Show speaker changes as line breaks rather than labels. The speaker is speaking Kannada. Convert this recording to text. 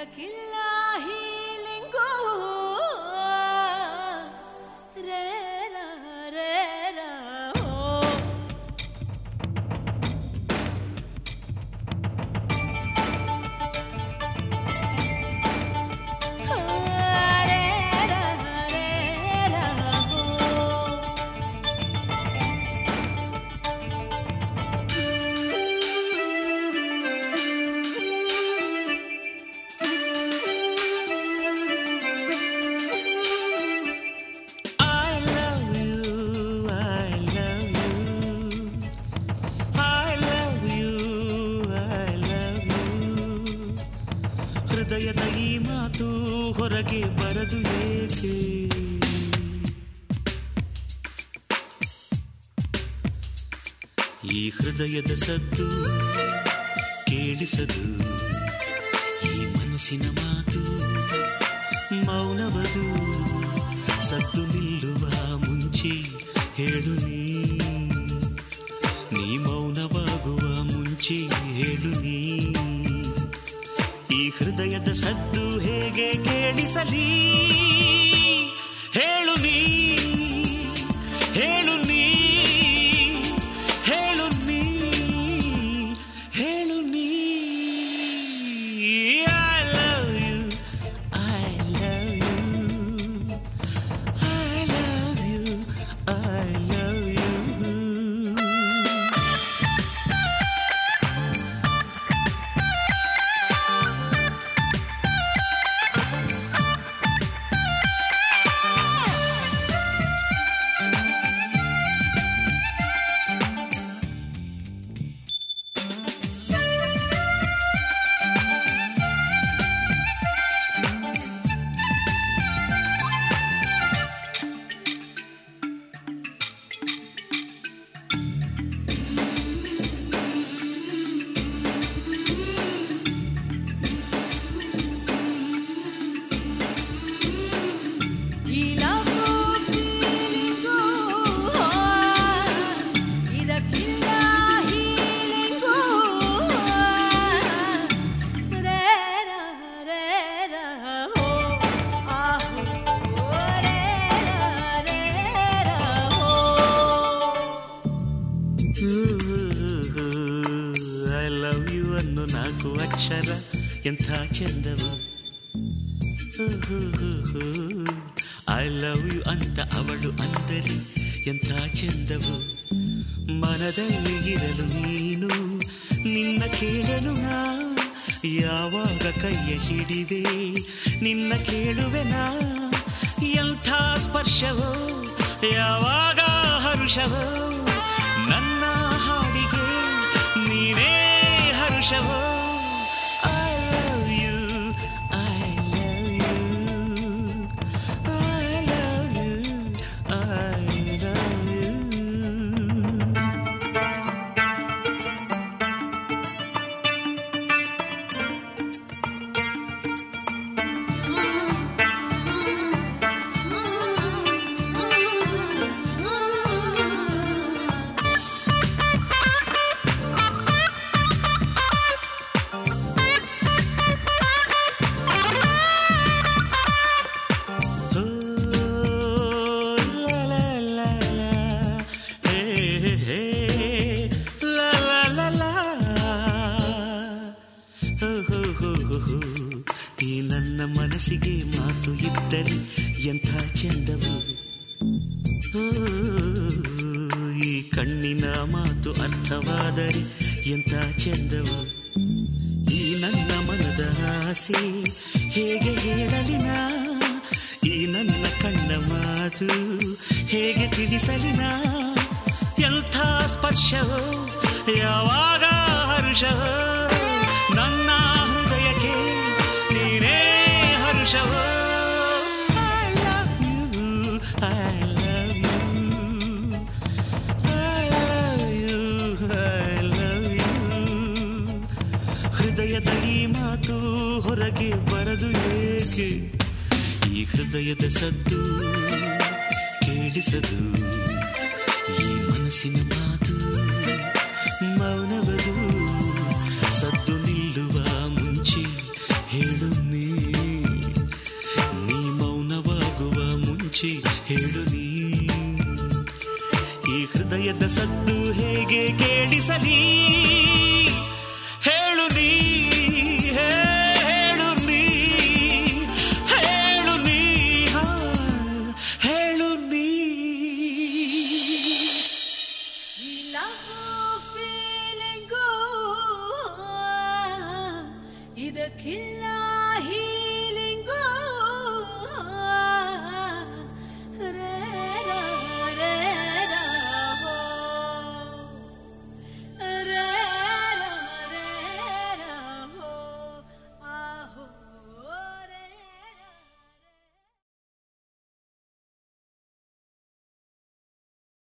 ಇದಕ್ಕಿಲ್ಲ ಹೀಲಿಂಗು ರೇ ರಾ ರೇ ರಾ ಓ. ರೇ ರಾ ರೇ ರಾ ಓ.
I love you, I love you. I love you, I love you. ಹೃದಯದ ಈ ಮಾತು ಹೊರಗೆ ಬರದು ಏಕೆ ಈ ಹೃದಯದ ಸದ್ದು ಕೇಳಿಸದು ಈ ಮನಸ್ಸಿನ ಮಾತು ಮೌನವದು ಸದ್ದು ನಿಲ್ಲುವ ಮುಂಚೆ ಹೇಳು ನೀ ನೀ ಮೌನವಾಗುವ ಮುಂಚೆ ಹೇಳು ನೀ ಈ ಹೃದಯದ ಸದ್ದು ಹೇಗೆ ಕೇಳಿಸಲಿ ಹೇಳು ನೀ ಹೇಳು ನೀ ಹೇಳು ನೀ ಹೇಳು ನೀ I love you I love you I love you I love you
ಈ ಲವ್ ಫೀಲಿಂಗು ಇದಕ್ಕಿಲ್ಲ ಹೀಲಿಂಗು ರೇ ರಾ ರೇ ರಾ ಓ ಆಹೋ ಓ ರೇ ರಾ ರೇ ರಾ ಓ
ಐ ಲವ್ ಯು ಅನ್ನೋ ನಾಲ್ಕು ಅಕ್ಷರ ಎಂಥ ಚಂದವು ಐ ಲವ್ ಯು ಅಂತ ಅವಳು ಅಂದರೆ ಎಂಥ ಚಂದವು ಮನದಲ್ಲಿ ಇರಲು ನೀನು ನಿನ್ನ ಕೇಳಲು ನಾ ಯಾವಾಗ ಕೈಯ ಹಿಡಿವೆ ನಿನ್ನ ಕೇಳುವೆನಾ ಎಂಥ ಸ್ಪರ್ಶವೋ ಯಾವಾಗ ಹರುಷವೋ ನನ್ನ ಹಾಡಿಗೆ ನೀನೇ ಹರುಷವೋ I love you, I love you, I love you, I love you. Oh, la la la la, hey hey, la la la la. ಹೋ, ಹೋ, ಹೋ, ಹೋ, ಹೋ. ಈ ನನ್ನ ಮನಸ್ಸಿಗೆ ಮಾತು ಇದ್ದರೆ ಎಂಥ ಚಂದವು ಓ, ಈ ಕಣ್ಣಿನ ಮಾತು ಅರ್ಥವಾದರೆ ಎಂಥ ಚಂದವು ಈ ನನ್ನ ಮನದ ಆಸೆ ಹೇಗೆ ಹೇಳಲಿನ ಈ ನನ್ನ ಕಣ್ಣ ಮಾತು ಹೇಗೆ ತಿಳಿಸಲಿನ ಎಂಥ ಸ್ಪರ್ಶವೋ ಯಾವಾಗ ಹರುಷವೋ ನನ್ನ ಹೃದಯಕ್ಕೆ ನೀನೇ ಹರುಷವೋ I love you, I love you, I love you, I love you. ಹೃದಯದ ಈ ಮಾತು ಹೊರಗೆ ಬರದು ಏಕೆ ಈ ಹೃದಯದ ಸದ್ದು ಕೇಳಿಸದು ಈ ಮನಸ್ಸಿನ ಮಾತು ಮೌನವದು ಸದ್ದು ನಿಲ್ಲುವ ಮುಂಚೆ ಹೇಳು ನೀ ಮುಚ್ಚಿ ಹೇಳು ನೀ ಈ ಹೃದಯದ ಸದ್ದು ಹೇಗೆ ಕೇಳಿಸಲಿ